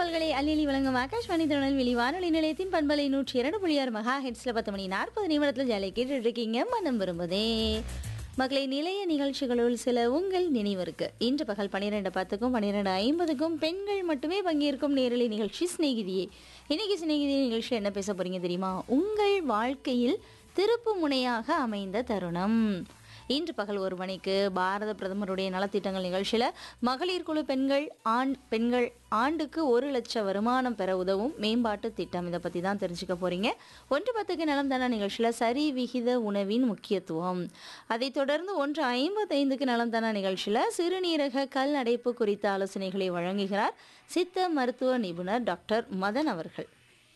பாடல்களை அள்ளி வழங்கும் ஆகாஷ்வாணி திருநெல்வேலி வானொலி நிலையத்தின் பண்பலை நூற்றி இரண்டு புள்ளி ஆறு மெகா ஹெட்ஸ்ல பத்து மணி நாற்பது நிமிடத்தில் ஜாலியாக கேட்டுட்டு இருக்கீங்க மனம் விரும்புதே மக்களை நிலைய நிகழ்ச்சிகளுள் சில உங்கள் நினைவிற்கு இன்று பகல் பன்னிரெண்டு பத்துக்கும் பன்னிரெண்டு ஐம்பதுக்கும் பெண்கள் மட்டுமே பங்கேற்கும் நேரலை நிகழ்ச்சி சிநேகிதியே இன்னைக்கு சிநேகிதி நிகழ்ச்சி என்ன பேச போறீங்க தெரியுமா உங்கள் வாழ்க்கையில் திருப்பு முனையாக அமைந்த தருணம் இன்று பகல் ஒரு மணிக்கு பாரத பிரதமருடைய நலத்திட்டங்கள் நிகழ்ச்சியில் மகளிர் குழு பெண்கள் ஆண் பெண்கள் ஆண்டுக்கு ஒரு லட்சம் வருமானம் பெற உதவும் மேம்பாட்டு திட்டம் இதை பற்றி தான் தெரிஞ்சுக்க போறீங்க ஒன்று பத்துக்கு நலம் தான நிகழ்ச்சியில் சரி விகித உணவின் முக்கியத்துவம் அதைத் தொடர்ந்து ஒன்று ஐம்பத்தைந்துக்கு நலம் தான நிகழ்ச்சியில் சிறுநீரக கல் அடைப்பு குறித்த ஆலோசனைகளை வழங்குகிறார் சித்த மருத்துவ நிபுணர் டாக்டர் மதன் அவர்கள்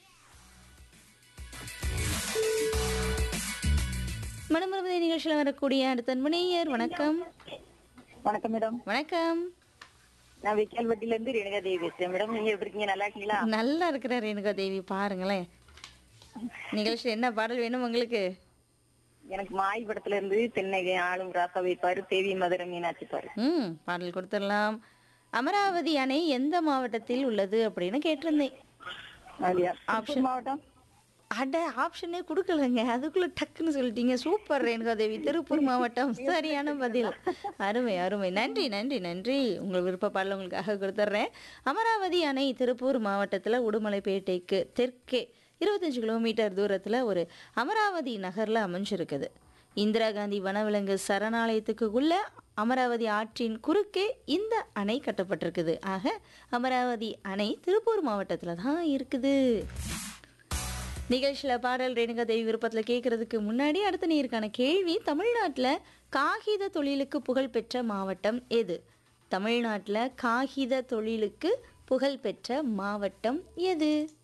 மனமரபதை நிகழ்ச்சியில் வரக்கூடிய அடுத்த முனையர் வணக்கம் வணக்கம் மேடம் வணக்கம் நான் விக்கால்பட்டில இருந்து ரேணுகா தேவி பேசுறேன் மேடம் நீங்க எப்படி இருக்கீங்க நல்லா இருக்கீங்களா நல்லா இருக்கிற ரேணுகா தேவி பாருங்களேன் நிகழ்ச்சியில் என்ன பாடல் வேணும் உங்களுக்கு எனக்கு மாய் படத்துல இருந்து தென்னை ஆளும் ராசா வைப்பாரு தேவி மதுரை மீனாட்சி பாரு ம் பாடல் கொடுத்துடலாம் அமராவதி அணை எந்த மாவட்டத்தில் உள்ளது அப்படின்னு கேட்டிருந்தேன் அப்படியா திருப்பூர் மாவட்டம் அட ஆப்ஷனே கொடுக்கலங்க அதுக்குள்ள டக்குன்னு சொல்லிட்டீங்க சூப்பர் ரேணுகா தேவி திருப்பூர் மாவட்டம் சரியான பதில் அருமை அருமை நன்றி நன்றி நன்றி உங்கள் விருப்ப பாடல் உங்களுக்காக கொடுத்துட்றேன் அமராவதி அணை திருப்பூர் மாவட்டத்தில் உடுமலைப்பேட்டைக்கு தெற்கே இருபத்தஞ்சு கிலோமீட்டர் தூரத்தில் ஒரு அமராவதி நகரில் அமைஞ்சிருக்குது இந்திரா காந்தி வனவிலங்கு சரணாலயத்துக்கு உள்ள அமராவதி ஆற்றின் குறுக்கே இந்த அணை கட்டப்பட்டிருக்குது ஆக அமராவதி அணை திருப்பூர் மாவட்டத்தில் தான் இருக்குது நிகழ்ச்சியில் பாடல் ரேணுகா தேவி விருப்பத்தில் கேட்கறதுக்கு முன்னாடி அடுத்த நீருக்கான கேள்வி தமிழ்நாட்டில் காகித தொழிலுக்கு புகழ்பெற்ற மாவட்டம் எது தமிழ்நாட்டில் காகித தொழிலுக்கு புகழ்பெற்ற மாவட்டம் எது